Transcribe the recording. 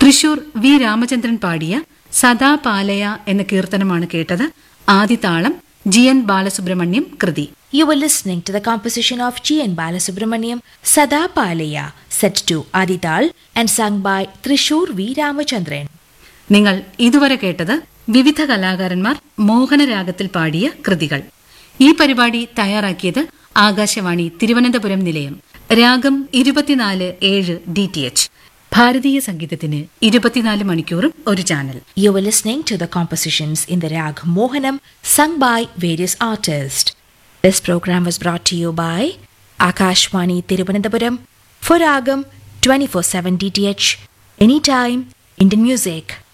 Thrissur V Ramachandran പാടിയ സദാ പാലയ എന്ന കീർത്തനമാണ് കേട്ടത് ആദിതാളം ജി എൻ ബാലസുബ്രഹ്മണ്യം കൃതി You were listening to the composition of G. N. Balasubramaniam Sada Palaya, set to Adital and sung by Trishur V. Ramachandran. നിങ്ങൾ ഇതുവരെ കേട്ടത് വിവിധ കലാകാരന്മാർ മോഹനരാഗത്തിൽ പാടിയ കൃതികൾ ഈ പരിപാടി തയ്യാറാക്കിയത് ആകാശവാണി തിരുവനന്തപുരം നിലയം രാഗം ഇരുപത്തിനാല് ഏഴ് ഡി ടി എച്ച് ഭാരതീയ സംഗീതത്തിന് ഇരുപത്തിനാല് മണിക്കൂറും ഒരു channel You were listening to the compositions in the Rag Mohanam sung by various artists. This program was brought to you by Akashwani Tiruvananthapuram for Ragam 24/7 DTH anytime Indian music.